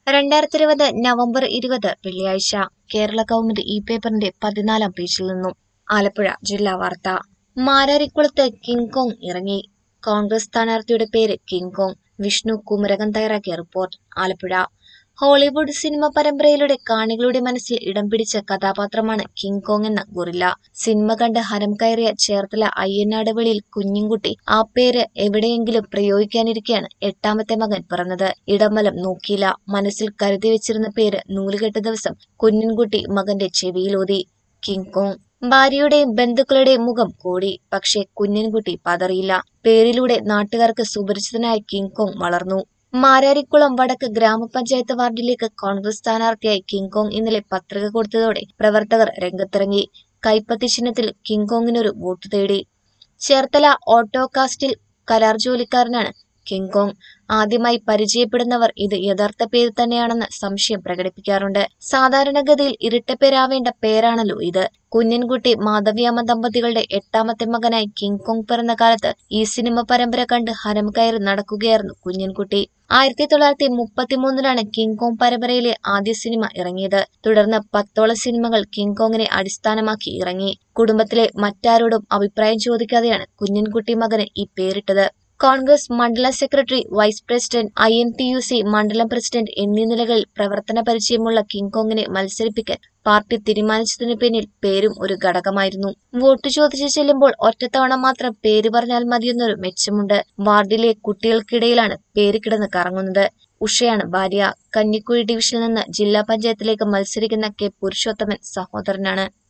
രണ്ടായിരത്തി ഇരുപത് നവംബർ ഇരുപത് വെള്ളിയാഴ്ച കേരള കൗമുദി ഈ പേപ്പറിന്റെ പതിനാലാം പേജിൽ നിന്നും ആലപ്പുഴ ജില്ലാ വാർത്ത മാരാരിക്കുളത്ത് കിങ് കോങ് ഇറങ്ങി കോൺഗ്രസ് സ്ഥാനാർത്ഥിയുടെ പേര് കിങ് കോങ് വിഷ്ണു കുമരകം തയ്യാറാക്കിയ റിപ്പോർട്ട് ആലപ്പുഴ ഹോളിവുഡ് സിനിമ പരമ്പരയിലൂടെ കാണികളുടെ മനസ്സിൽ ഇടം പിടിച്ച കഥാപാത്രമാണ് കിങ് കോങ് എന്ന ഗൊറില്ല സിനിമ കണ്ട് ഹരം കയറിയ ചേർത്തല അയ്യനാട് വെളിയിൽ കുഞ്ഞിൻകുട്ടി ആ പേര് എവിടെയെങ്കിലും പ്രയോഗിക്കാനിരിക്കെയാണ് എട്ടാമത്തെ മകൻ പിറന്നത് ഇടമലം നോക്കിയില്ല മനസ്സിൽ കരുതി വെച്ചിരുന്ന പേര് നൂലുകെട്ട ദിവസം കുഞ്ഞിൻകുട്ടി മകന്റെ ചെവിയിലൂതി കിങ് കോങ് ഭാര്യയുടെയും ബന്ധുക്കളുടെയും മുഖം കൂടി പക്ഷേ കുഞ്ഞൻകുട്ടി പതറിയില്ല പേരിലൂടെ നാട്ടുകാർക്ക് സുപരിചിതനായ കിങ് കോങ് വളർന്നു മാരാരിക്കുളം വടക്ക് ഗ്രാമപഞ്ചായത്ത് വാർഡിലേക്ക് കോൺഗ്രസ് സ്ഥാനാർത്ഥിയായി കിങ് കോങ് ഇന്നലെ പത്രിക കൊടുത്തതോടെ പ്രവർത്തകർ രംഗത്തിറങ്ങി കൈപ്പത്തി ചിഹ്നത്തിൽ കിങ് കോങ്ങിനൊരു വോട്ട് തേടി ചേർത്തല ഓട്ടോകാസ്റ്റിൽ കരാർ ജോലിക്കാരനാണ് കിങ് കോങ് ആദ്യമായി പരിചയപ്പെടുന്നവർ ഇത് യഥാർത്ഥ പേര് തന്നെയാണെന്ന് സംശയം പ്രകടിപ്പിക്കാറുണ്ട് സാധാരണഗതിയിൽ ഇരട്ടപ്പേരാവേണ്ട പേരാണല്ലോ ഇത് കുഞ്ഞൻകുട്ടി മാധവിയമ്മ ദമ്പതികളുടെ എട്ടാമത്തെ മകനായി കിങ് കോങ് പിറന്ന കാലത്ത് ഈ സിനിമ പരമ്പര കണ്ട് ഹരം കയറി നടക്കുകയായിരുന്നു കുഞ്ഞൻകുട്ടി ആയിരത്തി തൊള്ളായിരത്തി മുപ്പത്തിമൂന്നിലാണ് കിങ് കോങ് പരമ്പരയിലെ ആദ്യ സിനിമ ഇറങ്ങിയത് തുടർന്ന് പത്തോളം സിനിമകൾ കിങ് കോങ്ങിനെ അടിസ്ഥാനമാക്കി ഇറങ്ങി കുടുംബത്തിലെ മറ്റാരോടും അഭിപ്രായം ചോദിക്കാതെയാണ് കുഞ്ഞൻകുട്ടി മകന് ഈ പേരിട്ടത് കോൺഗ്രസ് മണ്ഡലം secretary vice president I N T U C മണ്ഡലം പ്രസിഡന്റ് എന്നീ നിലകളിൽ പ്രവർത്തന പരിചയമുള്ള കിങ് കോങ്ങിനെ മത്സരിപ്പിക്കാൻ പാർട്ടി തീരുമാനിച്ചതിനു പിന്നിൽ പേരും ഒരു ഘടകമായിരുന്നു വോട്ട് ചോദിച്ചു ചെല്ലുമ്പോൾ ഒറ്റത്തവണ മാത്രം പേര് പറഞ്ഞാൽ മതിയെന്നൊരു മെച്ചമുണ്ട് വാർഡിലെ കുട്ടികൾക്കിടയിലാണ് പേര് കിടന്ന് കറങ്ങുന്നത് ഉഷയാണ് ഭാര്യ കഞ്ഞിക്കുഴി ഡിവിഷനിൽ നിന്ന് ജില്ലാ പഞ്ചായത്തിലേക്ക് മത്സരിക്കുന്ന കെ പുരുഷോത്തമൻ സഹോദരനാണ്